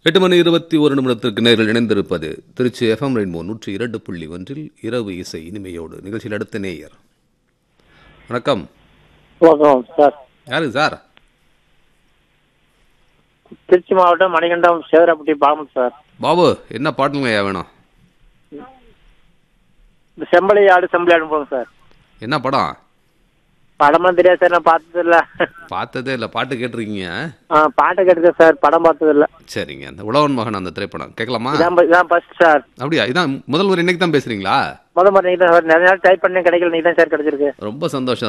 எட்டு மணி இருபத்தி ஒரு நிமிடத்திற்கு நேரில் இணைந்திருப்பது திருச்சி எஃப்எம் ரெயின்போ நூற்றி இரண்டு புள்ளி ஒன்றில் இரவு இசை இனிமையோடு நிகழ்ச்சியில் அடுத்த நேயர் வணக்கம் வணக்கம் சார் யாரு சார் திருச்சி மாவட்டம் மணிகண்டம் சேதராப்பட்டி பாமன் சார் பாபு என்ன பாட்டுங்க ஐயா வேணும் இந்த செம்பளி ஆடு செம்பளி ஆடு போங்க சார் என்ன படம் படம்லாம் தெரியாது சார் நான் பார்த்தது இல்ல பார்த்ததே இல்லை பாட்டு கேட்டிருக்கீங்க ஆ, பாட்டை கேட்டுக்கேன் சார் படம் பார்த்தது இல்ல சரிங்க அந்த உழவன் மகன் அந்த திரைப்படம் கேட்கலாமா இதான் ப- இதான் ஃபர்ஸ்ட் சார் அப்படியா இதான் முதல் முறை இன்னைக்கு தான் பேசுறீங்களா முத மாதிரி நீங்க தான் சார் நிறைய நாள் டைப் பண்ணி கிடைக்கல நீ தான் சார் கிடைச்சிருக்கு ரொம்ப சந்தோஷம்